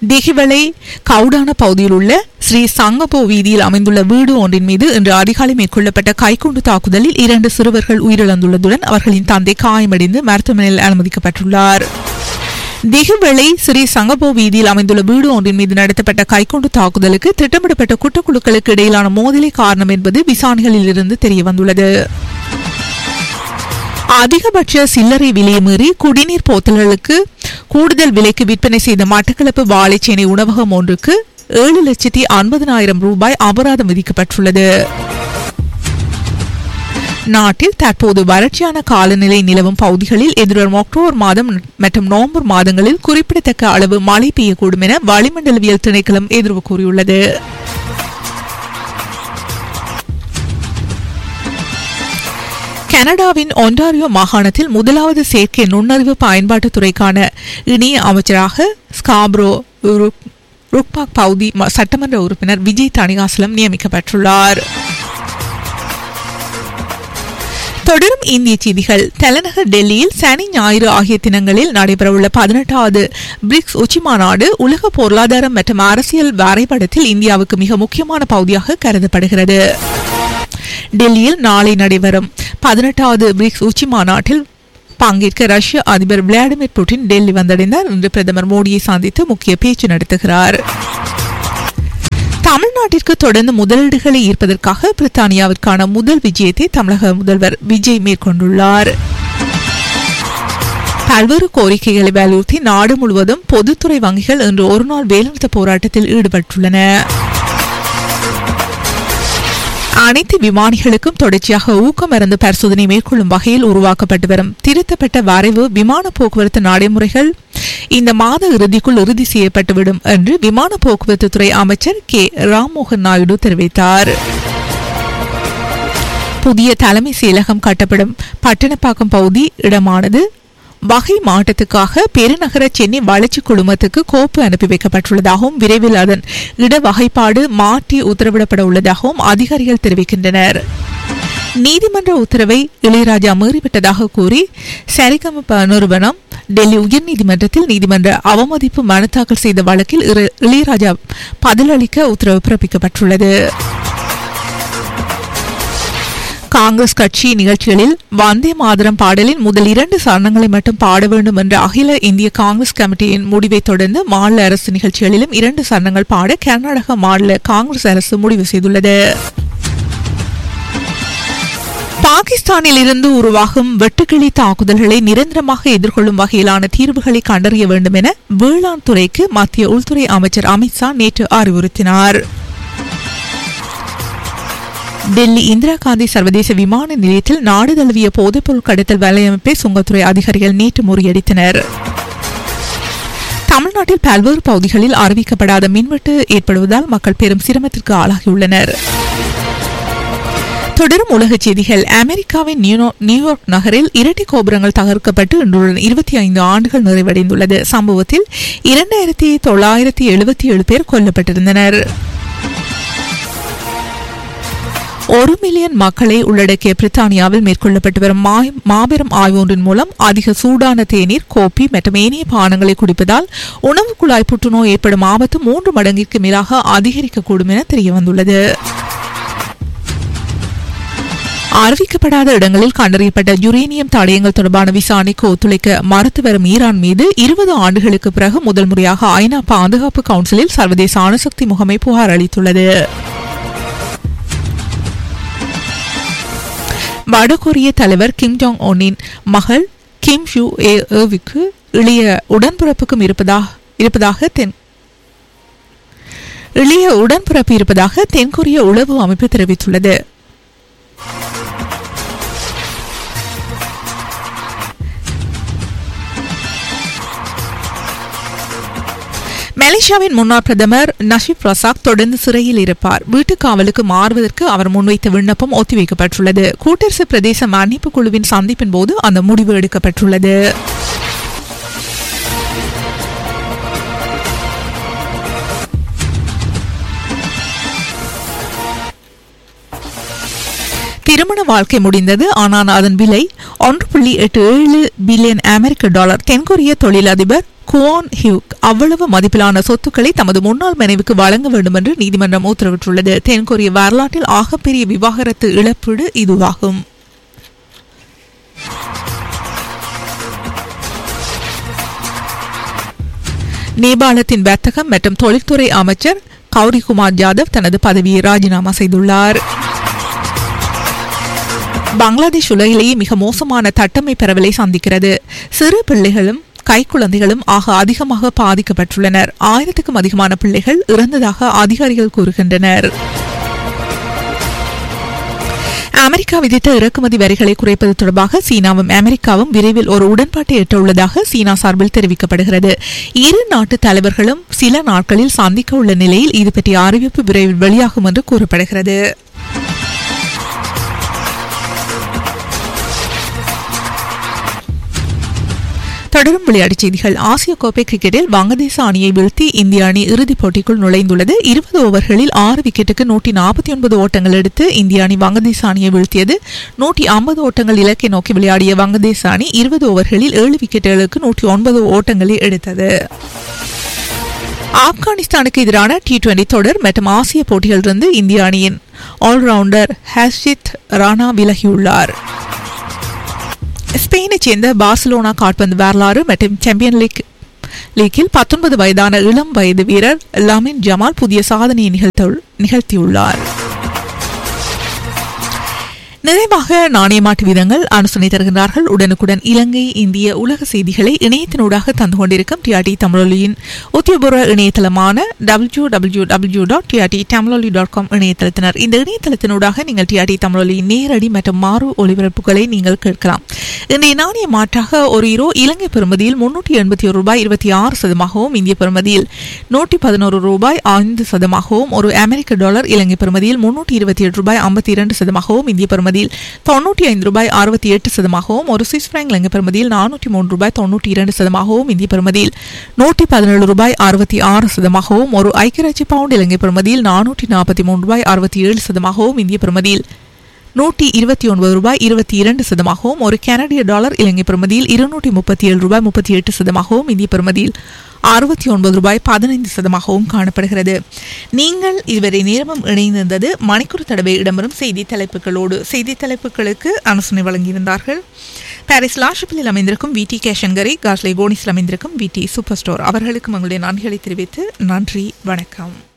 திகிவளை கவுடான பகுதியில் உள்ள ஸ்ரீ சங்கபோ வீதியில் அமைந்துள்ள வீடு ஒன்றின் மீது இன்று அதிகாலை மேற்கொள்ளப்பட்ட கைக்குண்டு தாக்குதலில் இரண்டு சிறுவர்கள் உயிரிழந்துள்ளதுடன் அவர்களின் தந்தை காயமடைந்து மருத்துவமனையில் அனுமதிக்கப்பட்டுள்ளார் திகுவெளி ஸ்ரீ சங்கபோ வீதியில் அமைந்துள்ள வீடு ஒன்றின் மீது நடத்தப்பட்ட கைக்குண்டு தாக்குதலுக்கு திட்டமிடப்பட்ட குற்றக்குழுக்களுக்கு இடையிலான மோதலே காரணம் என்பது விசாரணைகளில் இருந்து தெரியவந்துள்ளது அதிகபட்ச சில்லறை விலையை மீறி குடிநீர் போத்தல்களுக்கு கூடுதல் விலைக்கு விற்பனை செய்த மட்டக்களப்பு வாழைச்சேனை உணவகம் ஒன்றுக்கு ஏழு லட்சத்தி ஐம்பதனாயிரம் ரூபாய் அபராதம் விதிக்கப்பட்டுள்ளது நாட்டில் தற்போது வறட்சியான காலநிலை நிலவும் பகுதிகளில் எதிர்வரும் அக்டோபர் மாதம் மற்றும் நவம்பர் மாதங்களில் குறிப்பிடத்தக்க அளவு மழை பெய்யக்கூடும் என வளிமண்டலவியல் திணைக்களம் எதிர்வு கூறியுள்ளது கனடாவின் ஒன்டாரியோ மாகாணத்தில் முதலாவது செயற்கை நுண்ணறிவு பயன்பாட்டுத் துறைக்கான இணைய அமைச்சராக ஸ்காப்ரோ ருக்- ருக்பாக் பவுதி ம- சட்டமன்ற உறுப்பினர் விஜய் தணிகாசலம் நியமிக்கப்பட்டுள்ளார் தொடரும் இந்திய செய்திகள் தலைநகர் டெல்லியில் சனி ஞாயிறு ஆகிய தினங்களில் நடைபெறவுள்ள பதினெட்டாவது பிரிக்ஸ் உச்சி மாநாடு உலக பொருளாதாரம் மற்றும் அரசியல் வரைபடத்தில் இந்தியாவுக்கு மிக முக்கியமான பகுதியாக கருதப்படுகிறது டெல்லியில் நாளை நடைபெறும் பதினெட்டாவது பிரிக்ஸ் உச்சி மாநாட்டில் பங்கேற்க ரஷ்ய அதிபர் விளாடிமிர் புட்டின் டெல்லி வந்தடைந்தார் இன்று பிரதமர் மோடியை சந்தித்து முக்கிய பேச்சு நடத்துகிறார் தமிழ்நாட்டிற்கு தொடர்ந்து முதலீடுகளை ஈர்ப்பதற்காக பிரித்தானியாவிற்கான முதல் விஜயத்தை தமிழக முதல்வர் விஜய் மேற்கொண்டுள்ளார் பல்வேறு கோரிக்கைகளை வலியுறுத்தி நாடு முழுவதும் பொதுத்துறை வங்கிகள் இன்று ஒருநாள் வேலைநிறுத்த போராட்டத்தில் ஈடுபட்டுள்ளன அனைத்து விமானிகளுக்கும் தொடர்ச்சியாக ஊக்கமருந்து பரிசோதனை மேற்கொள்ளும் வகையில் உருவாக்கப்பட்டு வரும் திருத்தப்பட்ட வரைவு விமான போக்குவரத்து நடைமுறைகள் இந்த மாத இறுதிக்குள் இறுதி செய்யப்பட்டுவிடும் என்று விமான போக்குவரத்து துறை அமைச்சர் கே ராம்மோகன் நாயுடு தெரிவித்தார் புதிய தலைமை செயலகம் கட்டப்படும் பட்டணப்பாக்கம் பகுதி இடமானது வகை மாற்றத்துக்காக பெருநகர சென்னை வளர்ச்சி குழுமத்துக்கு கோப்பு அனுப்பி வைக்கப்பட்டுள்ளதாகவும் விரைவில் அதன் இட வகைப்பாடு மாற்றி உத்தரவிடப்பட உள்ளதாகவும் அதிகாரிகள் தெரிவிக்கின்றனர் நீதிமன்ற உத்தரவை இளையராஜா மீறிவிட்டதாக கூறி சரிகம ப- நிறுவனம் டெல்லி உயர்நீதிமன்றத்தில் நீதிமன்ற அவமதிப்பு மனு தாக்கல் செய்த வழக்கில் இரு- இளையராஜா பதிலளிக்க உத்தரவு பிறப்பிக்கப்பட்டுள்ளது காங்கிரஸ் கட்சி நிகழ்ச்சிகளில் வந்தே மாதரம் பாடலின் முதல் இரண்டு சரணங்களை மட்டும் பாட வேண்டும் என்ற அகில இந்திய காங்கிரஸ் கமிட்டியின் முடிவை தொடர்ந்து மாநில அரசு நிகழ்ச்சிகளிலும் இரண்டு சரணங்கள் பாட கர்நாடக மாநில காங்கிரஸ் அரசு முடிவு செய்துள்ளது பாகிஸ்தானில் இருந்து உருவாகும் வெட்டுக்கிளி தாக்குதல்களை நிரந்தரமாக எதிர்கொள்ளும் வகையிலான தீர்வுகளை கண்டறிய வேண்டும் என வேளாண் துறைக்கு மத்திய உள்துறை அமைச்சர் அமித்ஷா நேற்று அறிவுறுத்தினார் டெல்லி இந்திரா காந்தி சர்வதேச விமான நிலையத்தில் நாடு தழுவிய போதைப்பொருள் கடத்தல் வலையமைப்பை சுங்கத்துறை அதிகாரிகள் நேற்று முறியடித்தனர் தமிழ்நாட்டில் பல்வேறு பகுதிகளில் அறிவிக்கப்படாத மின்வெட்டு ஏற்படுவதால் மக்கள் பெரும் சிரமத்திற்கு ஆளாகியுள்ளனர் தொடரும் உலகச் செய்திகள் அமெரிக்காவின் நியூனோ- நியூயார்க் நகரில் இரட்டை கோபுரங்கள் தகர்க்கப்பட்டு இன்றுடன் இருபத்தி ஐந்து ஆண்டுகள் நிறைவடைந்துள்ளது சம்பவத்தில் இரண்டாயிரத்தி தொள்ளாயிரத்தி எழுபத்தி ஏழு பேர் கொல்லப்பட்டிருந்தனர் ஒரு மில்லியன் மக்களை உள்ளடக்கிய பிரித்தானியாவில் மேற்கொள்ளப்பட்டு வரும் மாய்- மாபெரும் ஆய்வு ஒன்றின் மூலம் அதிக சூடான தேநீர் கோப்பி மற்றும் ஏனைய பானங்களை குடிப்பதால் உணவு குழாய் புற்றுநோய் ஏற்படும் ஆபத்து மூன்று மடங்கிற்கு மேலாக அதிகரிக்கக்கூடும் என தெரியவந்துள்ளது அறிவிக்கப்படாத இடங்களில் கண்டறியப்பட்ட யுரேனியம் தடயங்கள் தொடர்பான விசாரணைக்கு ஒத்துழைக்க மறுத்து வரும் ஈரான் மீது இருபது ஆண்டுகளுக்கு பிறகு முதல் முறையாக ஐநா பாதுகாப்பு கவுன்சிலில் சர்வதேச அணுசக்தி முகமை புகார் அளித்துள்ளது வடகொரிய தலைவர் கிம் ஜாங் ஒன்னின் மகள் கிம் ஷூ ஏ ஏவுக்கு இளைய உடன்பிறப்புக்கும் இருப்பதாக இருப்பதாக தென் இளைய உடன்பிறப்பு இருப்பதாக தென்கொரிய உளவு அமைப்பு தெரிவித்துள்ளது மலேசியாவின் முன்னாள் பிரதமர் நஷீப் ரசாக் தொடர்ந்து சிறையில் இருப்பார் வீட்டுக் காவலுக்கு மாறுவதற்கு அவர் முன்வைத்த விண்ணப்பம் ஒத்திவைக்கப்பட்டுள்ளது கூட்டரசு பிரதேச மன்னிப்பு குழுவின் சந்திப்பின் போது அந்த முடிவு எடுக்கப்பட்டுள்ளது திருமண வாழ்க்கை முடிந்தது ஆனால் அதன் விலை ஒன்று புள்ளி எட்டு ஏழு பில்லியன் அமெரிக்க டாலர் தென்கொரிய தொழிலதிபர் குவான் ஹியூக் அவ்வளவு மதிப்பிலான சொத்துக்களை தமது முன்னாள் மனைவிக்கு வழங்க வேண்டும் என்று நீதிமன்றம் உத்தரவிட்டுள்ளது தென்கொரிய வரலாற்றில் ஆகப்பெரிய விவாகரத்து இழப்பீடு இதுவாகும் நேபாளத்தின் வர்த்தகம் மற்றும் தொழில்துறை அமைச்சர் கௌரிகுமார் ஜாதவ் தனது பதவியை ராஜினாமா செய்துள்ளார் பங்களாதேஷ் உலகிலேயே மிக மோசமான தட்டமை பரவலை சந்திக்கிறது சிறு பிள்ளைகளும் கைக்குழந்தைகளும் ஆக அதிகமாக பாதிக்கப்பட்டுள்ளனர் ஆயிரத்துக்கும் அதிகமான பிள்ளைகள் இறந்ததாக அதிகாரிகள் கூறுகின்றனர் அமெரிக்கா விதித்த இறக்குமதி வரிகளை குறைப்பது தொடர்பாக சீனாவும் அமெரிக்காவும் விரைவில் ஒரு உடன்பாட்டை எட்டவுள்ளதாக சீனா சார்பில் தெரிவிக்கப்படுகிறது இரு நாட்டு தலைவர்களும் சில நாட்களில் சந்திக்க உள்ள நிலையில் இது பற்றிய அறிவிப்பு விரைவில் வெளியாகும் என்று கூறப்படுகிறது தொடரும் விளையாட்டுச் செய்திகள் ஆசிய கோப்பை கிரிக்கெட்டில் வங்கதேச அணியை வீழ்த்தி இந்திய அணி இறுதிப் போட்டிக்குள் நுழைந்துள்ளது இருபது ஓவர்களில் ஆறு விக்கெட்டுக்கு நூற்றி நாற்பத்தி ஒன்பது ஓட்டங்கள் எடுத்து இந்திய அணி வங்கதேச அணியை வீழ்த்தியது நூற்றி ஐம்பது ஓட்டங்கள் இலக்கை நோக்கி விளையாடிய வங்கதேச அணி இருபது ஓவர்களில் ஏழு விக்கெட்டுகளுக்கு நூற்றி ஒன்பது ஓட்டங்களை எடுத்தது ஆப்கானிஸ்தானுக்கு எதிரான டி டுவெண்டி தொடர் மற்றும் ஆசிய போட்டிகளிலிருந்து இந்திய அணியின் ஆல்ரவுண்டர் ஹர்ஷித் ராணா விலகியுள்ளார் ஸ்பெயினைச் சேர்ந்த பார்சலோனா கால்பந்து வரலாறு மற்றும் சாம்பியன் லீக் லீக்கில் பத்தொன்பது வயதான இளம் வயது வீரர் லமின் ஜமால் புதிய சாதனையை நிகழ்த்த நிகழ்த்தியுள்ளார் நிறைவாக நாணயமாட்டு வீதங்கள் ஆலோசனை தருகின்றார்கள் உடனுக்குடன் இலங்கை இந்திய உலக செய்திகளை இணையத்தினூடாக தந்து கொண்டிருக்கும் டிஆர்டி தமிழொலியின் உத்தியபூர்வ இணையதளமான W W W dot TRT Tamiloli dot com இணையதளத்தினர் இந்த இணையதளத்தினூடாக நீங்கள் டிஆர்டி தமிழொலியின் நேரடி மற்றும் மாறு ஒளிபரப்புகளை நீங்கள் கேட்கலாம் இன்றைய நாணய மாற்றாக ஒரு ஈரோ இலங்கை பெறுமதியில் முன்னூற்றி எண்பத்தி ஒரு ரூபாய் இருபத்தி ஆறு சதமாகவும் இந்திய பெறுமதியில் நூற்றி பதினோரு ரூபாய் ஐந்து சதமாகவும் ஒரு அமெரிக்க டாலர் இலங்கை பெறுமதியில் முன்னூற்றி இருபத்தி எட்டு ரூபாய் ஐம்பத்தி இரண்டு சதமாகவும் இந்திய பெறுமதியில் தொண்ணூற்றி ஐந்து ரூபாய் அறுபத்தி எட்டு சதமாகவும் ஒரு சுவிஸ் பிராங்க் இலங்கை பெறுமதியில் நானூற்றி மூன்று ரூபாய் தொண்ணூற்றி இரண்டு சதமாகவும் இந்திய பெறுமதியில் நூற்றி பதினேழு ரூபாய் அறுபத்தி ஆறு சதமாகவும் ஒரு ஐக்கியராட்சி பவுண்ட் இலங்கை பெறுமதியில் நானூற்றி நாற்பத்தி மூன்று ரூபாய் அறுபத்தி ஏழு சதமாகவும் இந்திய பெறுமதியில் நூற்றி இருபத்தி ஒன்பது ரூபாய் இருபத்தி இரண்டு சதமாகவும் ஒரு கனடிய டாலர் இலங்கை பெறுமதியில் இருநூற்றி முப்பத்தி ஏழு ரூபாய் முப்பத்தி எட்டு சதமாகவும் இந்திய பெறுமதியில் அறுபத்தி ஒன்பது ரூபாய் பதினைந்து சதமாகவும் காணப்படுகிறது நீங்கள் இதுவரை நேரமும் இணைந்திருந்தது மணிக்கூர் தடவை இடம்பெறும் செய்தி தலைப்புகளோடு செய்தி தலைப்புகளுக்கு அனுசரணை வழங்கியிருந்தார்கள் பாரிஸ் லாஷப்பிலில் அமைந்திருக்கும் வி டி கேஷன்கரை காஸ்லே கோனிஸில் அமைந்திருக்கும் வி டி சூப்பர் ஸ்டோர் அவர்களுக்கும் எங்களுடைய நன்றிகளை தெரிவித்து நன்றி வணக்கம்